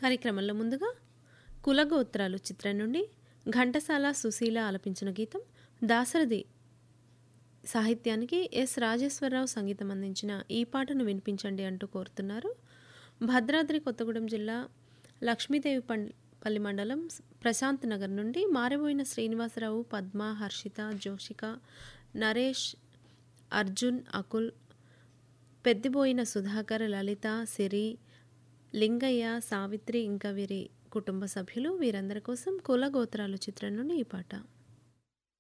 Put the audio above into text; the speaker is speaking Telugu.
కార్యక్రమంలో ముందుగా కులగోత్రాలు చిత్రం నుండి ఘంటసాల సుశీల ఆలపించిన గీతం దాసరథి సాహిత్యానికి ఎస్ రాజేశ్వరరావు సంగీతం అందించిన ఈ పాటను వినిపించండి అంటూ కోరుతున్నారు భద్రాద్రి కొత్తగూడెం జిల్లా లక్ష్మీదేవి పం- పల్లి మండలం స్- ప్రశాంత్ నగర్ నుండి మారిపోయిన శ్రీనివాసరావు పద్మ హర్షిత జోషిక నరేష్ అర్జున్ అకుల్ పెద్దిబోయిన సుధాకర్ లలిత సిరి లింగయ్య సావిత్రి ఇంకా వీరి కుటుంబ సభ్యులు వీరందరి కోసం కుల గోత్రాలు చిత్రం నుండి ఈ పాట